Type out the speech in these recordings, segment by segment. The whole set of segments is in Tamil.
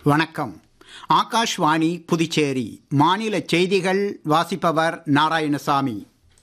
வணக்கம் ஆகாஷ்வாணி புதுச்சேரி மாநில செய்திகள் வாசிப்பவர் நாராயணசாமி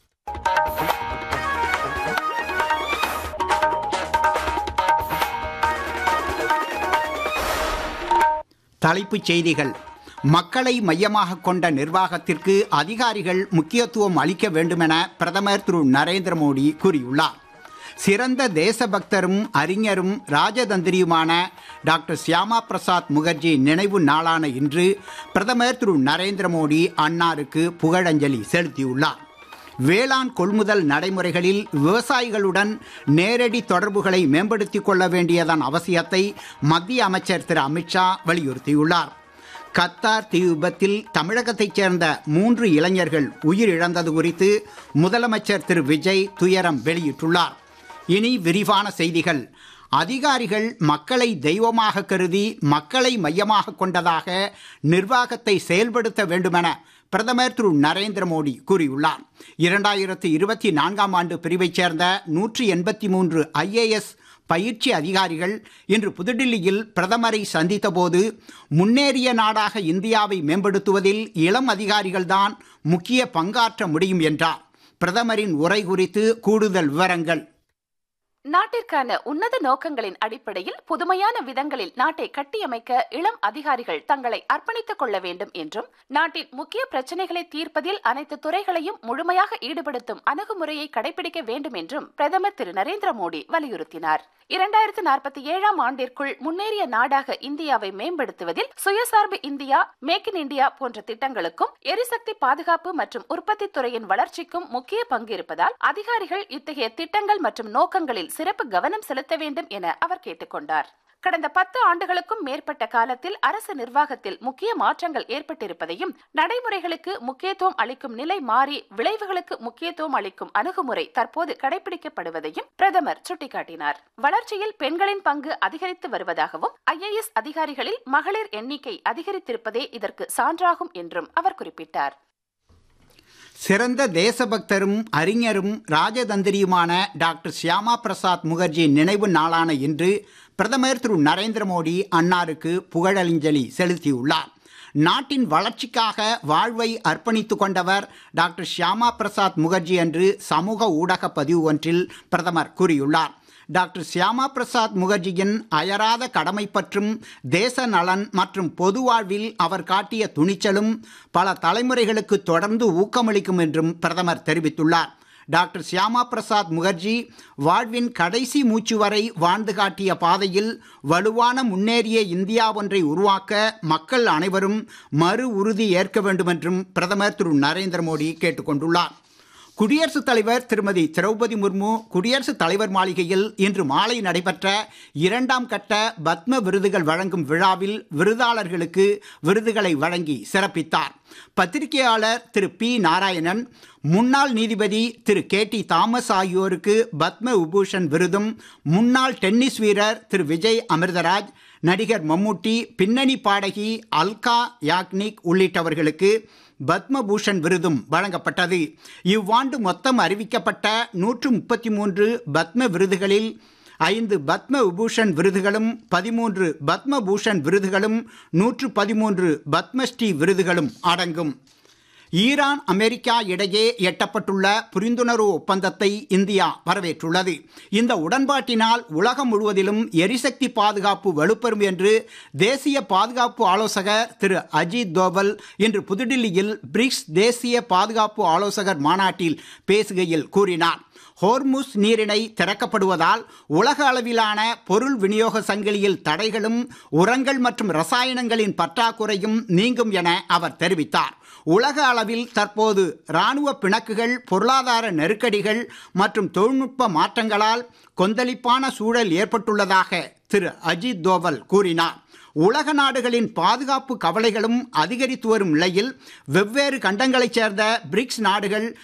தலைப்புச் செய்திகள் மக்களை மையமாக கொண்ட நிர்வாகத்திற்கு அதிகாரிகள் முக்கியத்துவம் அளிக்க வேண்டுமென பிரதமர் திரு நரேந்திர மோடி கூறியுள்ளார் சிறந்த தேசபக்தரும் அறிஞரும் ராஜதந்திரியுமான டாக்டர் சியாமா பிரசாத் முகர்ஜி நினைவு நாளான இன்று பிரதமர் திரு நரேந்திர மோடி அன்னாருக்கு புகழஞ்சலி செலுத்தியுள்ளார் வேளாண் கொள்முதல் நடைமுறைகளில் விவசாயிகளுடன் நேரடி தொடர்புகளை மேம்படுத்திக் கொள்ள வேண்டியதன் அவசியத்தை மத்திய அமைச்சர் திரு அமித்ஷா வலியுறுத்தியுள்ளார் கத்தார் தீ விபத்தில் தமிழகத்தைச் சேர்ந்த மூன்று இளைஞர்கள் உயிரிழந்தது குறித்து முதலமைச்சர் திரு விஜய் துயரம் வெளியிட்டுள்ளார் இனி விரிவான செய்திகள் அதிகாரிகள் மக்களை தெய்வமாக கருதி மக்களை மையமாக கொண்டதாக நிர்வாகத்தை செயல்படுத்த வேண்டுமென பிரதமர் திரு நரேந்திர மோடி கூறியுள்ளார் இரண்டாயிரத்து இருபத்தி நான்காம் ஆண்டு பிரிவைச் சேர்ந்த நூற்றி எண்பத்தி மூன்று ஐஏஎஸ் பயிற்சி அதிகாரிகள் இன்று புதுடில்லியில் பிரதமரை சந்தித்தபோது முன்னேறிய நாடாக இந்தியாவை மேம்படுத்துவதில் இளம் அதிகாரிகள்தான் முக்கிய பங்காற்ற முடியும் என்றார் பிரதமரின் உரை குறித்து கூடுதல் விவரங்கள் நாட்டிற்கான உன்னத நோக்கங்களின் அடிப்படையில் புதுமையான விதங்களில் நாட்டை கட்டியமைக்க இளம் அதிகாரிகள் தங்களை அர்ப்பணித்துக் கொள்ள வேண்டும் என்றும் நாட்டின் முக்கிய பிரச்சனைகளை தீர்ப்பதில் அனைத்து துறைகளையும் முழுமையாக ஈடுபடுத்தும் அணுகுமுறையை கடைபிடிக்க வேண்டும் என்றும் பிரதமர் திரு நரேந்திர மோடி வலியுறுத்தினார் இரண்டாயிரத்து நாற்பத்தி ஏழாம் ஆண்டிற்குள் முன்னேறிய நாடாக இந்தியாவை மேம்படுத்துவதில் சுயசார்பு இந்தியா மேக் இன் இந்தியா போன்ற திட்டங்களுக்கும் எரிசக்தி பாதுகாப்பு மற்றும் உற்பத்தி துறையின் வளர்ச்சிக்கும் முக்கிய பங்கு இருப்பதால் அதிகாரிகள் இத்தகைய திட்டங்கள் மற்றும் நோக்கங்களில் சிறப்பு கவனம் செலுத்த வேண்டும் என அவர் கேட்டுக்கொண்டார் கடந்த பத்து ஆண்டுகளுக்கும் மேற்பட்ட காலத்தில் அரசு நிர்வாகத்தில் முக்கிய மாற்றங்கள் ஏற்பட்டிருப்பதையும் நடைமுறைகளுக்கு முக்கியத்துவம் அளிக்கும் நிலை மாறி விளைவுகளுக்கு முக்கியத்துவம் அளிக்கும் அணுகுமுறை தற்போது கடைபிடிக்கப்படுவதையும் பிரதமர் சுட்டிக்காட்டினார் வளர்ச்சியில் பெண்களின் பங்கு அதிகரித்து வருவதாகவும் ஐஏஎஸ் அதிகாரிகளில் மகளிர் எண்ணிக்கை அதிகரித்திருப்பதே இதற்கு சான்றாகும் என்றும் அவர் குறிப்பிட்டார் சிறந்த தேசபக்தரும் அறிஞரும் ராஜதந்திரியுமான டாக்டர் சியாமா பிரசாத் முகர்ஜி நினைவு நாளான இன்று பிரதமர் திரு நரேந்திர மோடி அன்னாருக்கு புகழஞ்சலி செலுத்தியுள்ளார் நாட்டின் வளர்ச்சிக்காக வாழ்வை அர்ப்பணித்துக் கொண்டவர் டாக்டர் ஷியாமா பிரசாத் முகர்ஜி என்று சமூக ஊடக பதிவு ஒன்றில் பிரதமர் கூறியுள்ளார் டாக்டர் சியாமா பிரசாத் முகர்ஜியின் அயராத கடமை பற்றும் தேச நலன் மற்றும் பொது வாழ்வில் அவர் காட்டிய துணிச்சலும் பல தலைமுறைகளுக்கு தொடர்ந்து ஊக்கமளிக்கும் என்றும் பிரதமர் தெரிவித்துள்ளார் டாக்டர் சியாமா பிரசாத் முகர்ஜி வாழ்வின் கடைசி மூச்சு வரை வாழ்ந்து காட்டிய பாதையில் வலுவான முன்னேறிய இந்தியா ஒன்றை உருவாக்க மக்கள் அனைவரும் மறு உறுதி ஏற்க வேண்டும் என்றும் பிரதமர் திரு நரேந்திர மோடி கேட்டுக்கொண்டுள்ளார் குடியரசுத் தலைவர் திருமதி திரௌபதி முர்மு குடியரசுத் தலைவர் மாளிகையில் இன்று மாலை நடைபெற்ற இரண்டாம் கட்ட பத்ம விருதுகள் வழங்கும் விழாவில் விருதாளர்களுக்கு விருதுகளை வழங்கி சிறப்பித்தார் பத்திரிகையாளர் திரு பி நாராயணன் முன்னாள் நீதிபதி திரு கே டி தாமஸ் ஆகியோருக்கு பத்ம விபூஷன் விருதும் முன்னாள் டென்னிஸ் வீரர் திரு விஜய் அமிர்தராஜ் நடிகர் மம்முட்டி பின்னணி பாடகி அல்கா யாக்னிக் உள்ளிட்டவர்களுக்கு பத்மபூஷன் விருதும் வழங்கப்பட்டது இவ்வாண்டு மொத்தம் அறிவிக்கப்பட்ட நூற்று முப்பத்தி மூன்று பத்ம விருதுகளில் ஐந்து பத்ம விபூஷன் விருதுகளும் பதிமூன்று பத்ம பூஷன் விருதுகளும் நூற்று பதிமூன்று பத்மஸ்ரீ விருதுகளும் அடங்கும் ஈரான் அமெரிக்கா இடையே எட்டப்பட்டுள்ள புரிந்துணர்வு ஒப்பந்தத்தை இந்தியா வரவேற்றுள்ளது இந்த உடன்பாட்டினால் உலகம் முழுவதிலும் எரிசக்தி பாதுகாப்பு வலுப்பெறும் என்று தேசிய பாதுகாப்பு ஆலோசகர் திரு அஜித் தோவல் இன்று புதுடில்லியில் பிரிக்ஸ் தேசிய பாதுகாப்பு ஆலோசகர் மாநாட்டில் பேசுகையில் கூறினார் ஹோர்முஸ் நீரிணை திறக்கப்படுவதால் உலக அளவிலான பொருள் விநியோக சங்கிலியில் தடைகளும் உரங்கள் மற்றும் ரசாயனங்களின் பற்றாக்குறையும் நீங்கும் என அவர் தெரிவித்தார் உலக அளவில் தற்போது இராணுவ பிணக்குகள் பொருளாதார நெருக்கடிகள் மற்றும் தொழில்நுட்ப மாற்றங்களால் கொந்தளிப்பான சூழல் ஏற்பட்டுள்ளதாக திரு அஜித் தோவல் கூறினார் உலக நாடுகளின் பாதுகாப்பு கவலைகளும் அதிகரித்து வரும் நிலையில் வெவ்வேறு கண்டங்களைச் சேர்ந்த பிரிக்ஸ் நாடுகள்